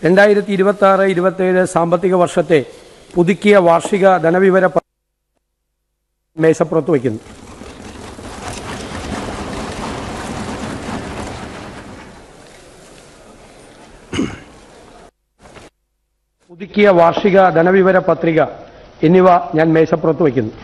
രണ്ടായിരത്തി ഇരുപത്തി ആറ് ഇരുപത്തേഴ് സാമ്പത്തിക വർഷത്തെ പുതുക്കിയ വാർഷിക ധനവിവര പ- മേശപ്പുറത്ത് വയ്ക്കുന്നു പുതുക്കിയ വാർഷിക ധനവിവര പത്രിക എന്നിവ ഞാൻ മേശപ്പുറത്ത് വയ്ക്കുന്നു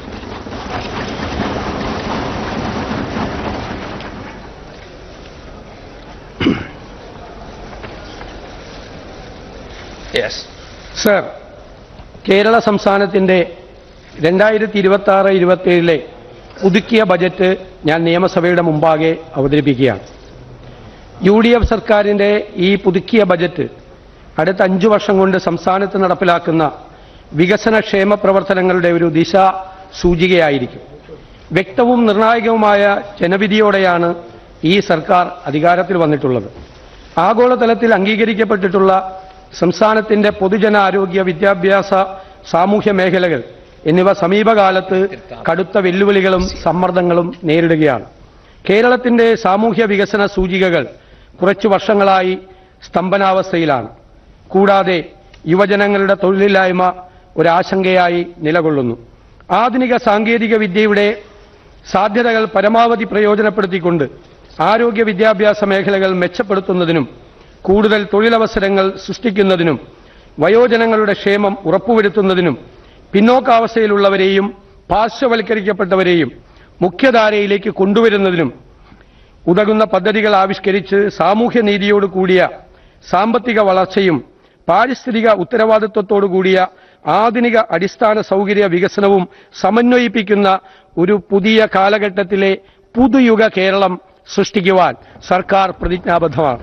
യെസ് സർ കേരള സംസ്ഥാനത്തിൻ്റെ രണ്ടായിരത്തി ഇരുപത്തി ആറ് ഇരുപത്തേഴിലെ പുതുക്കിയ ബജറ്റ് ഞാൻ നിയമസഭയുടെ മുമ്പാകെ അവതരിപ്പിക്കുകയാണ് യു ഡി എഫ് സർക്കാരിൻ്റെ ഈ പുതുക്കിയ ബജറ്റ് അടുത്ത അഞ്ചു വർഷം കൊണ്ട് സംസ്ഥാനത്ത് നടപ്പിലാക്കുന്ന വികസന ക്ഷേമ പ്രവർത്തനങ്ങളുടെ ഒരു ദിശ സൂചികയായിരിക്കും വ്യക്തവും നിർണായകവുമായ ജനവിധിയോടെയാണ് ഈ സർക്കാർ അധികാരത്തിൽ വന്നിട്ടുള്ളത് ആഗോളതലത്തിൽ അംഗീകരിക്കപ്പെട്ടിട്ടുള്ള സംസ്ഥാനത്തിന്റെ പൊതുജനാരോഗ്യ വിദ്യാഭ്യാസ സാമൂഹ്യ മേഖലകൾ എന്നിവ സമീപകാലത്ത് കടുത്ത വെല്ലുവിളികളും സമ്മർദ്ദങ്ങളും നേരിടുകയാണ് കേരളത്തിന്റെ സാമൂഹ്യ വികസന സൂചികകൾ കുറച്ചു വർഷങ്ങളായി സ്തംഭനാവസ്ഥയിലാണ് കൂടാതെ യുവജനങ്ങളുടെ തൊഴിലില്ലായ്മ ഒരാശങ്കയായി നിലകൊള്ളുന്നു ആധുനിക സാങ്കേതിക വിദ്യയുടെ സാധ്യതകൾ പരമാവധി പ്രയോജനപ്പെടുത്തിക്കൊണ്ട് ആരോഗ്യ വിദ്യാഭ്യാസ മേഖലകൾ മെച്ചപ്പെടുത്തുന്നതിനും കൂടുതൽ തൊഴിലവസരങ്ങൾ സൃഷ്ടിക്കുന്നതിനും വയോജനങ്ങളുടെ ക്ഷേമം ഉറപ്പുവരുത്തുന്നതിനും പിന്നോക്കാവസ്ഥയിലുള്ളവരെയും പാർശ്വവൽക്കരിക്കപ്പെട്ടവരെയും മുഖ്യധാരയിലേക്ക് കൊണ്ടുവരുന്നതിനും ഉതകുന്ന പദ്ധതികൾ ആവിഷ്കരിച്ച് സാമൂഹ്യനീതിയോട് കൂടിയ സാമ്പത്തിക വളർച്ചയും പാരിസ്ഥിതിക ഉത്തരവാദിത്വത്തോടു കൂടിയ ആധുനിക അടിസ്ഥാന സൗകര്യ വികസനവും സമന്വയിപ്പിക്കുന്ന ഒരു പുതിയ കാലഘട്ടത്തിലെ പുതുയുഗ കേരളം സൃഷ്ടിക്കുവാൻ സർക്കാർ പ്രതിജ്ഞാബദ്ധമാണ്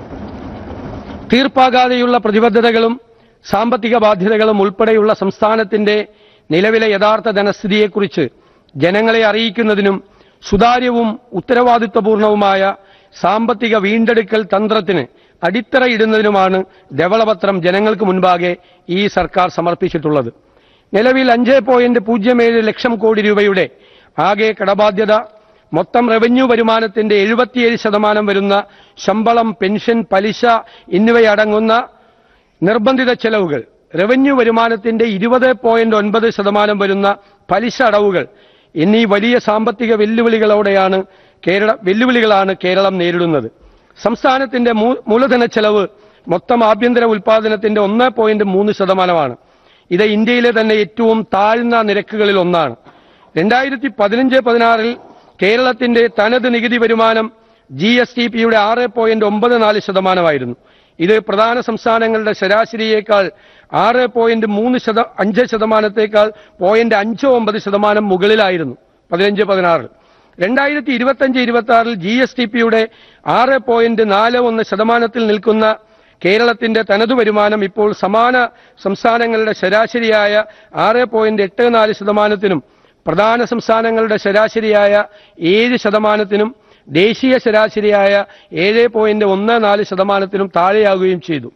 തീർപ്പാകാതെയുള്ള പ്രതിബദ്ധതകളും സാമ്പത്തിക ബാധ്യതകളും ഉൾപ്പെടെയുള്ള സംസ്ഥാനത്തിന്റെ നിലവിലെ യഥാർത്ഥ ധനസ്ഥിതിയെക്കുറിച്ച് ജനങ്ങളെ അറിയിക്കുന്നതിനും സുതാര്യവും ഉത്തരവാദിത്വപൂർണവുമായ സാമ്പത്തിക വീണ്ടെടുക്കൽ തന്ത്രത്തിന് അടിത്തറയിടുന്നതിനുമാണ് ധവളപത്രം ജനങ്ങൾക്ക് മുൻപാകെ ഈ സർക്കാർ സമർപ്പിച്ചിട്ടുള്ളത് നിലവിൽ അഞ്ച് പോയിന്റ് പൂജ്യം ഏഴ് ലക്ഷം കോടി രൂപയുടെ ആകെ കടബാധ്യത മൊത്തം റവന്യൂ വരുമാനത്തിന്റെ എഴുപത്തിയേഴ് ശതമാനം വരുന്ന ശമ്പളം പെൻഷൻ പലിശ എന്നിവയടങ്ങുന്ന നിർബന്ധിത ചെലവുകൾ റവന്യൂ വരുമാനത്തിന്റെ ഇരുപത് പോയിന്റ് ഒൻപത് ശതമാനം വരുന്ന പലിശ അടവുകൾ എന്നീ വലിയ സാമ്പത്തിക വെല്ലുവിളികളോടെയാണ് കേരള വെല്ലുവിളികളാണ് കേരളം നേരിടുന്നത് സംസ്ഥാനത്തിന്റെ മൂ- മൂലധന ചെലവ് മൊത്തം ആഭ്യന്തര ഉൽപാദനത്തിന്റെ ഒന്ന് പോയിന്റ് മൂന്ന് ശതമാനമാണ് ഇത് ഇന്ത്യയിലെ തന്നെ ഏറ്റവും താഴ്ന്ന നിരക്കുകളിൽ ഒന്നാണ് രണ്ടായിരത്തി പതിനഞ്ച് പതിനാറിൽ കേരളത്തിന്റെ തനത് നികുതി വരുമാനം ജി എസ് ടി പിയുടെ ആറ് പോയിന്റ് ഒമ്പത് നാല് ശതമാനമായിരുന്നു ഇത് പ്രധാന സംസ്ഥാനങ്ങളുടെ ശരാശരിയേക്കാൾ ആറ് പോയിന്റ് മൂന്ന് ശത അഞ്ച് ശതമാനത്തേക്കാൾ പോയിന്റ് അഞ്ച് ഒമ്പത് ശതമാനം മുകളിലായിരുന്നു പതിനഞ്ച് പതിനാറിൽ രണ്ടായിരത്തി ഇരുപത്തഞ്ച് ഇരുപത്തി ആറിൽ ജി എസ് ടി പിയുടെ ആറ് പോയിന്റ് നാല് ഒന്ന് ശതമാനത്തിൽ നിൽക്കുന്ന കേരളത്തിന്റെ തനതു വരുമാനം ഇപ്പോൾ സമാന സംസ്ഥാനങ്ങളുടെ ശരാശരിയായ ആറ് പോയിന്റ് എട്ട് നാല് ശതമാനത്തിനും പ്രധാന സംസ്ഥാനങ്ങളുടെ ശരാശരിയായ ഏഴ് ശതമാനത്തിനും ദേശീയ ശരാശരിയായ ഏഴ് പോയിന്റ് ഒന്ന് നാല് ശതമാനത്തിനും താഴെയാകുകയും ചെയ്തു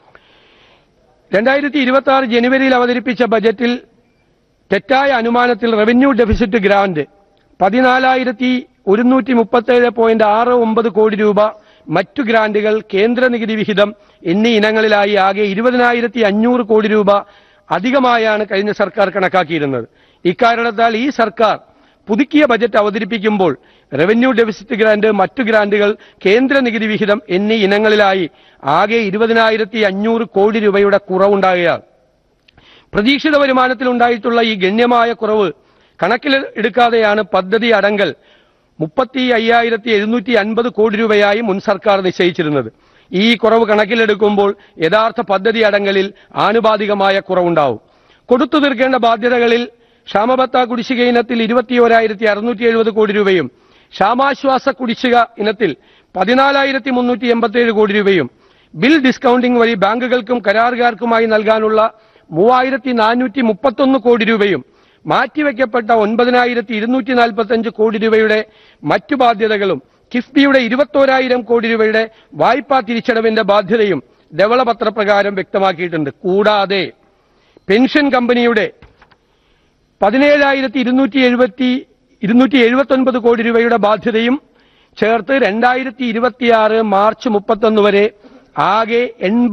രണ്ടായിരത്തി ഇരുപത്തി ആറ് ജനുവരിയിൽ അവതരിപ്പിച്ച ബജറ്റിൽ തെറ്റായ അനുമാനത്തിൽ റവന്യൂ ഡെഫിസിറ്റ് ഗ്രാന്റ് പതിനാലായിരത്തി ഒരുന്നൂറ്റി മുപ്പത്തേഴ് പോയിന്റ് ആറ് ഒമ്പത് കോടി രൂപ മറ്റു ഗ്രാന്റുകൾ കേന്ദ്ര നികുതി വിഹിതം എന്നീ ഇനങ്ങളിലായി ആകെ ഇരുപതിനായിരത്തി അഞ്ഞൂറ് കോടി രൂപ അധികമായാണ് കഴിഞ്ഞ സർക്കാർ കണക്കാക്കിയിരുന്നത് ഇക്കാരണത്താൽ ഈ സർക്കാർ പുതുക്കിയ ബജറ്റ് അവതരിപ്പിക്കുമ്പോൾ റവന്യൂ ഡെഫിസിറ്റ് ഗ്രാന്റ് മറ്റു ഗ്രാന്റുകൾ കേന്ദ്ര നികുതി വിഹിതം എന്നീ ഇനങ്ങളിലായി ആകെ ഇരുപതിനായിരത്തി അഞ്ഞൂറ് കോടി രൂപയുടെ കുറവുണ്ടാകുകയാണ് പ്രതീക്ഷിത വരുമാനത്തിൽ ഉണ്ടായിട്ടുള്ള ഈ ഗണ്യമായ കുറവ് കണക്കിൽ എടുക്കാതെയാണ് പദ്ധതി അടങ്കൽ മുപ്പത്തി അയ്യായിരത്തി എഴുന്നൂറ്റി അൻപത് കോടി രൂപയായി മുൻ സർക്കാർ നിശ്ചയിച്ചിരുന്നത് ഈ കുറവ് കണക്കിലെടുക്കുമ്പോൾ യഥാർത്ഥ പദ്ധതി അടങ്കലിൽ ആനുപാതികമായ കുറവുണ്ടാവും കൊടുത്തു തീർക്കേണ്ട ബാധ്യതകളിൽ ക്ഷാമബത്ത കുടിശ്ശിക ഇനത്തിൽ ഇരുപത്തിയോരായിരത്തി അറുന്നൂറ്റി എഴുപത് കോടി രൂപയും ക്ഷാമാശ്വാസ കുടിശ്ശിക ഇനത്തിൽ പതിനാലായിരത്തി മുന്നൂറ്റി എൺപത്തിയേഴ് കോടി രൂപയും ബിൽ ഡിസ്കൗണ്ടിംഗ് വഴി ബാങ്കുകൾക്കും കരാറുകാർക്കുമായി നൽകാനുള്ള മൂവായിരത്തി നാനൂറ്റി മുപ്പത്തൊന്ന് കോടി രൂപയും മാറ്റിവെക്കപ്പെട്ട ഒൻപതിനായിരത്തി ഇരുന്നൂറ്റി നാൽപ്പത്തഞ്ച് കോടി രൂപയുടെ മറ്റു ബാധ്യതകളും കിഫ്ബിയുടെ ഇരുപത്തോരായിരം കോടി രൂപയുടെ വായ്പാ തിരിച്ചടവിന്റെ ബാധ്യതയും ധവളപത്രപ്രകാരം വ്യക്തമാക്കിയിട്ടുണ്ട് കൂടാതെ പെൻഷൻ കമ്പനിയുടെ പതിനേഴായിരത്തി ഇരുന്നൂറ്റി എഴുപത്തി ഇരുന്നൂറ്റി എഴുപത്തി ഒൻപത് കോടി രൂപയുടെ ബാധ്യതയും ചേർത്ത് രണ്ടായിരത്തി ഇരുപത്തിയാറ് മാർച്ച് മുപ്പത്തൊന്ന് വരെ ആകെ എൺപത്